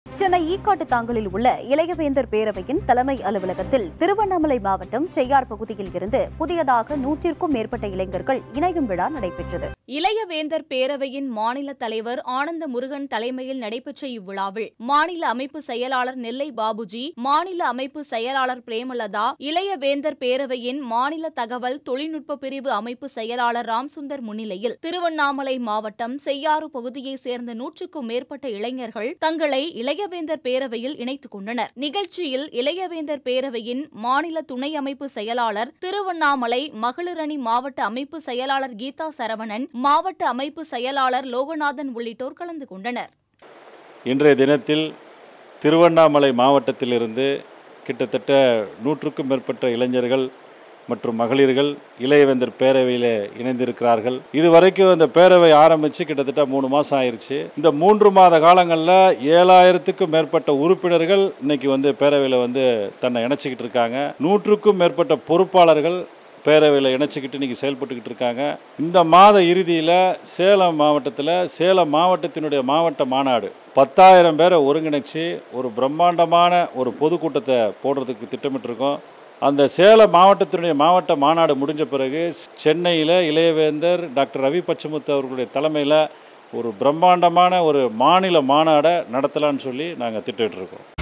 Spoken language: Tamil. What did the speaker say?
சென்னை ஈக்காட்டு தாங்கலில் உள்ள இளையவேந்தர் பேரவையின் தலைமை அலுவலகத்தில் திருவண்ணாமலை மாவட்டம் செய்யார் பகுதியில் இருந்து புதியதாக நூற்றிற்கும் மேற்பட்ட இளைஞர்கள் இணையும் விழா நடைபெற்றது இளையவேந்தர் பேரவையின் மாநில தலைவர் ஆனந்த முருகன் தலைமையில் நடைபெற்ற இவ்விழாவில் மாநில அமைப்பு செயலாளர் நெல்லை பாபுஜி மாநில அமைப்பு செயலாளர் பிரேமலதா இளையவேந்தர் பேரவையின் மாநில தகவல் தொழில்நுட்ப பிரிவு அமைப்பு செயலாளர் ராம்சுந்தர் முன்னிலையில் திருவண்ணாமலை மாவட்டம் செய்யாறு பகுதியைச் சேர்ந்த நூற்றுக்கும் மேற்பட்ட இளைஞர்கள் தங்களை இளையவேந்தர் பேரவையில் இணைத்துக் கொண்டனர் நிகழ்ச்சியில் இளையவேந்தர் பேரவையின் மாநில துணை அமைப்பு செயலாளர் திருவண்ணாமலை மகளிரணி மாவட்ட அமைப்பு செயலாளர் கீதா சரவணன் மாவட்ட அமைப்பு செயலாளர் லோகநாதன் உள்ளிட்டோர் கலந்து கொண்டனர் இன்றைய தினத்தில் திருவண்ணாமலை மாவட்டத்திலிருந்து கிட்டத்தட்ட நூற்றுக்கும் மேற்பட்ட இளைஞர்கள் மற்றும் மகளிர்கள் இளையவேந்தர் பேரவையில் இணைந்திருக்கிறார்கள் இதுவரைக்கும் இந்த பேரவை ஆரம்பித்து கிட்டத்தட்ட மூணு மாதம் ஆயிடுச்சு இந்த மூன்று மாத காலங்களில் ஏழாயிரத்துக்கும் மேற்பட்ட உறுப்பினர்கள் இன்னைக்கு வந்து பேரவையில் வந்து தன்னை இணைச்சிக்கிட்டு இருக்காங்க நூற்றுக்கும் மேற்பட்ட பொறுப்பாளர்கள் பேரவையில் இணைச்சிக்கிட்டு இன்றைக்கி செயல்பட்டுக்கிட்டு இருக்காங்க இந்த மாத இறுதியில் சேலம் மாவட்டத்தில் சேலம் மாவட்டத்தினுடைய மாவட்ட மாநாடு பத்தாயிரம் பேரை ஒருங்கிணைச்சு ஒரு பிரம்மாண்டமான ஒரு பொதுக்கூட்டத்தை போடுறதுக்கு திட்டமிட்டிருக்கோம் அந்த சேலம் மாவட்டத்தினுடைய மாவட்ட மாநாடு முடிஞ்ச பிறகு சென்னையில் இளையவேந்தர் டாக்டர் ரவி பச்சமுத்து அவர்களுடைய தலைமையில் ஒரு பிரம்மாண்டமான ஒரு மாநில மாநாடை நடத்தலான்னு சொல்லி நாங்கள் திட்டமிட்டிருக்கோம்